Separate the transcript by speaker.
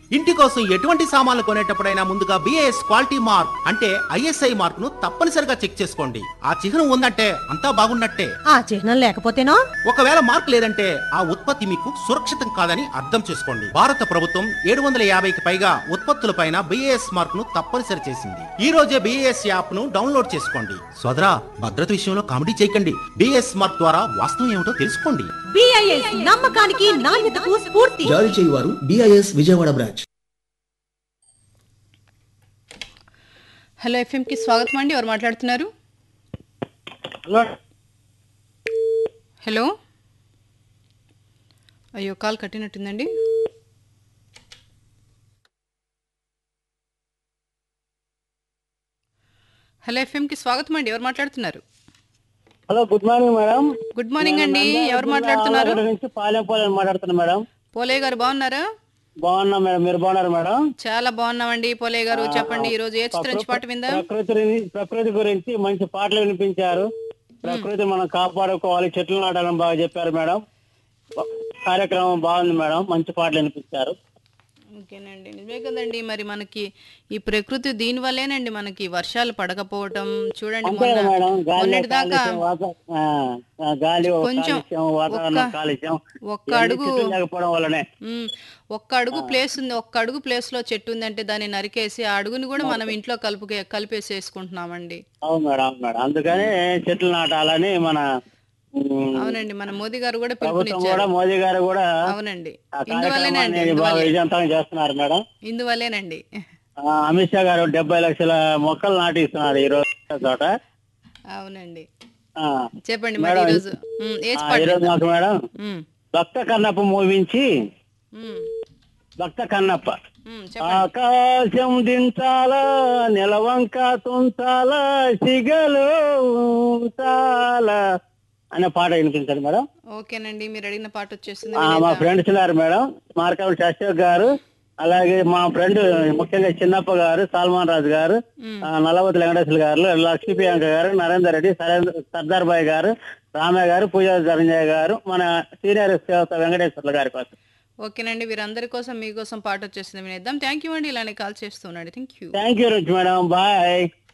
Speaker 1: ఇంటి కోసం ఎటువంటి సామాన్లు కొనేటప్పుడైనా ముందుగా బిఏఎస్ క్వాలిటీ మార్క్ అంటే ఐఎస్ఐ మార్క్ ను తప్పనిసరిగా చెక్ చేసుకోండి ఆ చిహ్నం ఉందంటే అంతా బాగున్నట్టే
Speaker 2: ఆ చిహ్నం లేకపోతేనో
Speaker 1: ఒకవేళ మార్క్ లేదంటే ఆ ఉత్పత్తి మీకు సురక్షితం కాదని అర్థం చేసుకోండి భారత ప్రభుత్వం ఏడు వందల యాభైకి పైగా ఉత్పత్తులపైన బిఏఎస్ మార్క్ ను తప్పనిసరి చేసింది ఈ రోజే బిఏఎస్ యాప్ ను డౌన్లోడ్ చేసుకోండి సోదరా భద్రత విషయంలో కామెడీ చేయకండి బిఏఎస్ మార్క్ ద్వారా వాస్తవం ఏమిటో తెలుసుకోండి
Speaker 2: బిఐఎస్ నమ్మకానికి నాణ్యతకు స్ఫూర్తి
Speaker 3: జారీ చేయువారు డిఐఎస్ విజయవాడ బ్రాంచ్
Speaker 4: హలో ఎఫ్ఎంకి స్వాగతం అండి ఎవరు మాట్లాడుతున్నారు
Speaker 5: హలో
Speaker 4: హలో అయ్యో కాల్ కట్టినట్టుందండి హలో ఎఫ్ఎంకి స్వాగతం అండి ఎవరు మాట్లాడుతున్నారు
Speaker 5: hello good morning madam
Speaker 4: good morning అండి
Speaker 5: నేను
Speaker 4: ఎవరు
Speaker 5: నంద్యాల
Speaker 4: మాట్లాడుతున్నారు
Speaker 5: జిల్లా నుంచి పాలెం పాలెం మాట్లాడుతున్నా మేడం
Speaker 4: పోలే గారు బాగున్నారా
Speaker 5: బాగున్నా మేడం మీరు బాగున్నారు మేడం
Speaker 4: చాలా బాగున్నామండి పోలే గారు చెప్పండి ఈ రోజు ఏ చిత్రం నుంచి పాట విందాం
Speaker 5: ప్రకృతి ప్రకృతి గురించి మంచి పాటలు వినిపించారు ప్రకృతి మనం కాపాడుకోవాలి చెట్లు నాటాలని బాగా చెప్పారు మేడం కార్యక్రమం బాగుంది మేడం మంచి పాటలు వినిపించారు
Speaker 4: ఓకేనండి నిజమే కదండి మరి మనకి ఈ ప్రకృతి దీని వల్లేనండి మనకి వర్షాలు పడకపోవటం చూడండి
Speaker 5: అంతే కదా
Speaker 4: మొన్న
Speaker 5: మేడం గాలి
Speaker 4: మొన్నటి దాకా
Speaker 5: కాలుష్యం, వాత- ఆ, ఆ, గాలి
Speaker 4: కొంచెం
Speaker 5: కాలుష్యం వాతావరణం
Speaker 4: ఒక్క-
Speaker 5: కాలుష్యం
Speaker 4: ఒక్క
Speaker 5: ఇవన్నీ
Speaker 4: అడుగు
Speaker 5: చెట్లు లేకపోవడం వల్లనే
Speaker 4: ఉమ్, ఒక్క అడుగు ప్లేస్ ఉంది ఒక్క అడుగు ప్లేస్ లో చెట్టు ఉందంటే దాన్ని నరికేసి ఆ అడుగుని కూడా మనం ఇంట్లో కలుపుకే కలిపేసేసుకుంటున్నామండి
Speaker 5: అవును మేడం అవును మేడం అందుకని చెట్లు నాటాలని మన ఉమ్,
Speaker 4: అవునండి మన మోదీ గారు కూడా
Speaker 5: ప్రభుత్వం
Speaker 4: పిలుపునిచ్చారు
Speaker 5: కూడా మోదీ గారు కూడా
Speaker 4: అవునండి
Speaker 5: ఆ
Speaker 4: ఇందువల్లేనండి
Speaker 5: కార్యక్రమాన్ని బాగా
Speaker 4: ఇందువల్లే
Speaker 5: విజయవంతం చేస్తున్నారు మేడం
Speaker 4: ఇందువల్లేనండి
Speaker 5: ఆ, అమిత్ షా గారు డెబ్బై లక్షల మొక్కలు నాటిస్తున్నారు ఈ రోజు చోట
Speaker 4: అవునండి
Speaker 5: ఆ,
Speaker 4: చెప్పండి మరి
Speaker 5: మేడం,
Speaker 4: ఈరోజు ఉమ్, ఏజ్
Speaker 5: ఆ,
Speaker 4: పాట
Speaker 5: ఈరోజు
Speaker 4: విందాం.
Speaker 5: మాకు మేడం
Speaker 4: ఉమ్,
Speaker 5: భక్త కన్నప్ప మూవించి
Speaker 4: ఉమ్,
Speaker 5: భక్త కన్నప్ప
Speaker 4: ఉమ్, చెప్పండి
Speaker 5: ఆకాశం దించాలా నెలవంక తుంచాలా సిగలు ఉంచాలా అనే పాట వినిపించండి మేడం
Speaker 4: ఓకేనండి మీరు అడిగిన పాట వచ్చేస్తుంది
Speaker 5: ఆ, మా
Speaker 4: వినేద్దాం.
Speaker 5: ఫ్రెండ్స్ ఉన్నారు మేడం మార్కల్ శశోక్ గారు అలాగే మా ఫ్రెండ్ ముఖ్యంగా చిన్నప్ప గారు సల్మాన్ రాజు గారు
Speaker 4: ఉమ్,
Speaker 5: ఆ, నల్లవతి వెంకటేశ్వర గారు లక్ష్మీ ప్రియాంక గారు నరేందర్ రెడ్డి సరేంద్ర సర్దార్ బాయ్ గారు రామయ్య గారు పూజా ధనంజయ గారు మన సీనియర్ సేవత వెంకటేశ్వర్ల గారి కోసం
Speaker 4: ఓకేనండి వీరందరి కోసం మీకోసం పాట వచ్చేసింది వినేద్దాం థ్యాంక్ యూ అండి ఇలానే కాల్ చేస్తున్నాడు థ్యాంక్ యూ
Speaker 5: థ్యాంక్ యూ రిచ్ మేడం బాయ్